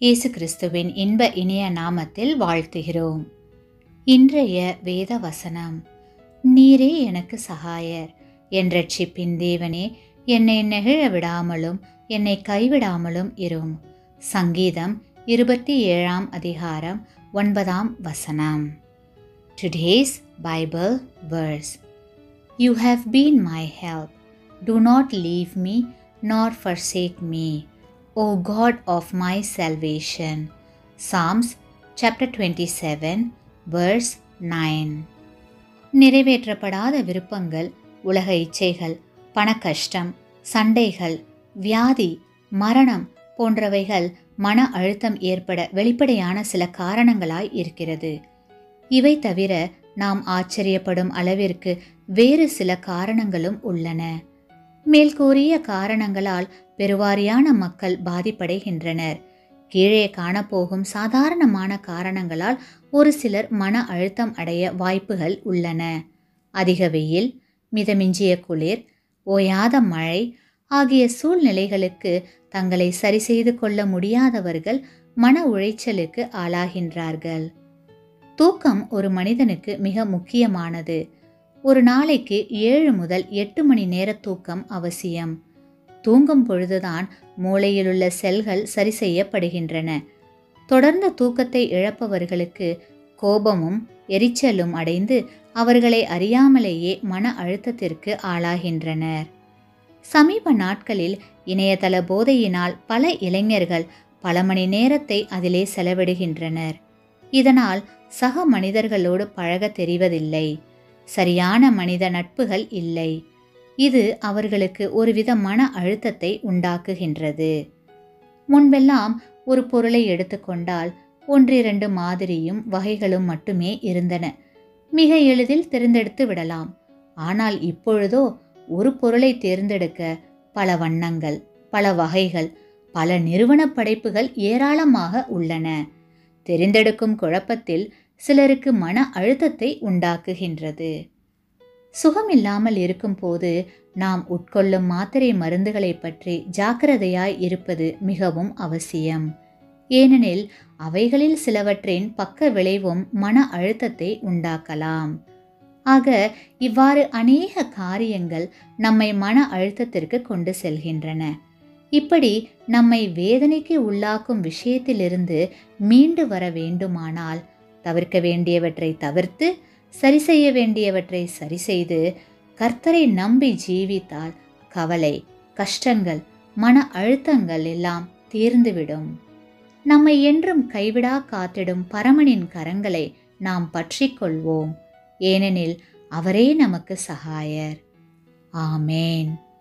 இயேசு கிறிஸ்துவின் இன்ப இனிய நாமத்தில் வாழ்த்துகிறோம் இன்றைய வேத வசனம் நீரே எனக்கு சகாயர் என் ரட்சிப்பின் தேவனே என்னை நெகிழ விடாமலும் என்னை கைவிடாமலும் இரும் சங்கீதம் இருபத்தி ஏழாம் அதிகாரம் ஒன்பதாம் வசனம் today's Bible verse you have been my help Do not leave me nor forsake me, O God of my salvation. Psalms chapter 27, verse 9. நிறைவேற்றப்படாத விருப்பங்கள் உலக இச்சைகள் பணக்கஷ்டம் சண்டைகள் வியாதி மரணம் போன்றவைகள் மன அழுத்தம் ஏற்பட வெளிப்படையான சில காரணங்களாய் இருக்கிறது இவை தவிர நாம் ஆச்சரியப்படும் அளவிற்கு வேறு சில காரணங்களும் உள்ளன மேல்கூறிய காரணங்களால் பெருவாரியான மக்கள் பாதிப்படைகின்றனர் கீழே காணப்போகும் சாதாரணமான காரணங்களால் ஒரு சிலர் மன அழுத்தம் அடைய வாய்ப்புகள் உள்ளன அதிக வெயில் மிதமிஞ்சிய குளிர் ஓயாத மழை ஆகிய சூழ்நிலைகளுக்கு தங்களை சரி செய்து கொள்ள முடியாதவர்கள் மன உளைச்சலுக்கு ஆளாகின்றார்கள் தூக்கம் ஒரு மனிதனுக்கு மிக முக்கியமானது ஒரு நாளைக்கு ஏழு முதல் எட்டு மணி நேர தூக்கம் அவசியம் தூங்கும் பொழுதுதான் மூளையிலுள்ள செல்கள் சரி செய்யப்படுகின்றன தொடர்ந்த தூக்கத்தை இழப்பவர்களுக்கு கோபமும் எரிச்சலும் அடைந்து அவர்களை அறியாமலேயே மன அழுத்தத்திற்கு ஆளாகின்றனர் சமீப நாட்களில் இணையதள போதையினால் பல இளைஞர்கள் பல மணி நேரத்தை அதிலே செலவிடுகின்றனர் இதனால் சக மனிதர்களோடு பழக தெரிவதில்லை சரியான மனித நட்புகள் இல்லை இது அவர்களுக்கு ஒருவித மன அழுத்தத்தை உண்டாக்குகின்றது முன்பெல்லாம் ஒரு பொருளை எடுத்துக்கொண்டால் ஒன்றிரண்டு மாதிரியும் வகைகளும் மட்டுமே இருந்தன மிக எளிதில் தேர்ந்தெடுத்து விடலாம் ஆனால் இப்பொழுதோ ஒரு பொருளை தேர்ந்தெடுக்க பல வண்ணங்கள் பல வகைகள் பல நிறுவன படைப்புகள் ஏராளமாக உள்ளன தெரிந்தெடுக்கும் குழப்பத்தில் சிலருக்கு மன அழுத்தத்தை உண்டாக்குகின்றது சுகமில்லாமல் இருக்கும்போது நாம் உட்கொள்ளும் மாத்திரை மருந்துகளை பற்றி ஜாக்கிரதையாய் இருப்பது மிகவும் அவசியம் ஏனெனில் அவைகளில் சிலவற்றின் பக்க விளைவும் மன அழுத்தத்தை உண்டாக்கலாம் ஆக இவ்வாறு அநேக காரியங்கள் நம்மை மன அழுத்தத்திற்கு கொண்டு செல்கின்றன இப்படி நம்மை வேதனைக்கு உள்ளாக்கும் விஷயத்திலிருந்து மீண்டு வர வேண்டுமானால் தவிர்க்க வேண்டியவற்றை தவிர்த்து சரி செய்ய வேண்டியவற்றை சரி செய்து கர்த்தரை நம்பி ஜீவித்தால் கவலை கஷ்டங்கள் மன அழுத்தங்கள் எல்லாம் தீர்ந்துவிடும் நம்மை என்றும் கைவிடா காத்திடும் பரமனின் கரங்களை நாம் பற்றி கொள்வோம் ஏனெனில் அவரே நமக்கு சகாயர் ஆமேன்